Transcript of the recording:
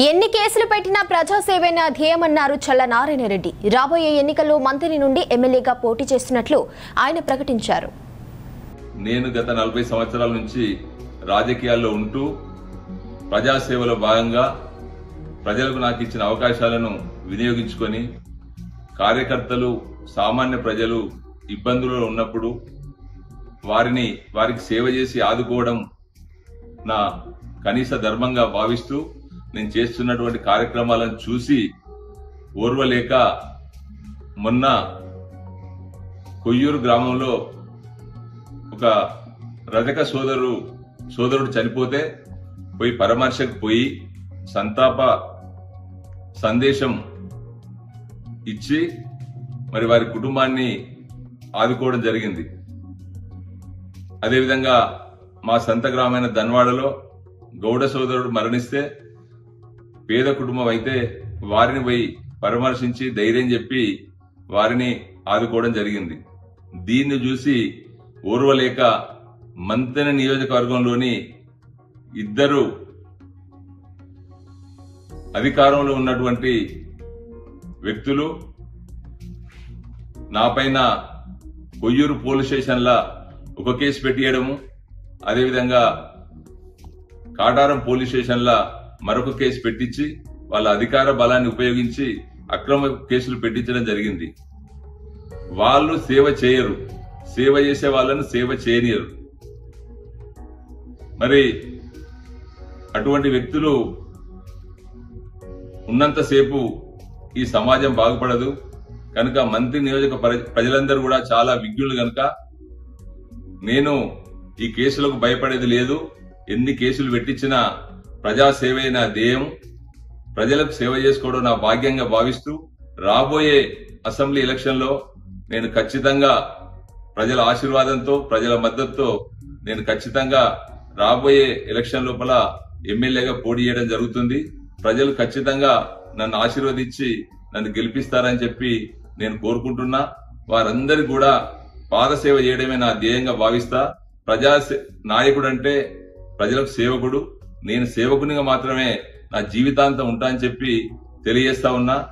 ఎన్ని కేసులు పెట్టినా ప్రజాసేవే నా ధ్యేయమన్నారు చల్ల నారాయణ రెడ్డి రాబోయే ఎన్నికల్లో మంత్రి నుండి ఎమ్మెల్యేగా పోటీ చేస్తున్నట్లు ఆయన ప్రకటించారు నేను గత నలభై సంవత్సరాల నుంచి రాజకీయాల్లో ఉంటూ ప్రజాసేవలో భాగంగా ప్రజలకు నాకు ఇచ్చిన అవకాశాలను వినియోగించుకొని కార్యకర్తలు సామాన్య ప్రజలు ఇబ్బందులలో ఉన్నప్పుడు వారిని వారికి సేవ చేసి ఆదుకోవడం నా కనీస ధర్మంగా భావిస్తూ నేను చేస్తున్నటువంటి కార్యక్రమాలను చూసి ఓర్వలేక మొన్న కొయ్యూరు గ్రామంలో ఒక రజక సోదరు సోదరుడు చనిపోతే పోయి పరామర్శకు పోయి సంతాప సందేశం ఇచ్చి మరి వారి కుటుంబాన్ని ఆదుకోవడం జరిగింది అదేవిధంగా మా సంత గ్రామైన ధన్వాడలో గౌడ సోదరుడు మరణిస్తే పేద కుటుంబం అయితే వారిని పోయి పరామర్శించి ధైర్యం చెప్పి వారిని ఆదుకోవడం జరిగింది దీన్ని చూసి ఓర్వలేక మంతెన నియోజకవర్గంలోని ఇద్దరు అధికారంలో ఉన్నటువంటి వ్యక్తులు నాపైన కొయ్యూరు పోలీస్ స్టేషన్ల ఒక కేసు పెట్టియడము అదేవిధంగా కాటారం పోలీస్ స్టేషన్ల మరొక కేసు పెట్టించి వాళ్ళ అధికార బలాన్ని ఉపయోగించి అక్రమ కేసులు పెట్టించడం జరిగింది వాళ్ళు సేవ చేయరు సేవ చేసే వాళ్ళను సేవ చేయనియరు మరి అటువంటి వ్యక్తులు ఉన్నంతసేపు ఈ సమాజం బాగుపడదు కనుక మంత్రి నియోజక ప్ర- ప్రజలందరూ కూడా చాలా విజ్ఞులు కనుక నేను ఈ కేసులకు భయపడేది లేదు ఎన్ని కేసులు పెట్టించినా ప్రజాసేవే నా ధ్యేయం ప్రజలకు సేవ చేసుకోవడం నా భాగ్యంగా భావిస్తూ రాబోయే అసెంబ్లీ ఎలక్షన్ లో నేను ఖచ్చితంగా ప్రజల ఆశీర్వాదంతో ప్రజల మద్దతుతో నేను ఖచ్చితంగా రాబోయే ఎలక్షన్ లోపల ఎమ్మెల్యేగా పోటీ చేయడం జరుగుతుంది ప్రజలు ఖచ్చితంగా నన్ను ఆశీర్వదించి నన్ను గెలిపిస్తారని చెప్పి నేను కోరుకుంటున్నా వారందరి కూడా పాదసేవ చేయడమే నా ధ్యేయంగా భావిస్తా ప్రజా నాయకుడు అంటే ప్రజలకు సేవకుడు నేను సేవకునిగా మాత్రమే నా జీవితాంతం ఉంటా అని చెప్పి తెలియజేస్తా ఉన్నా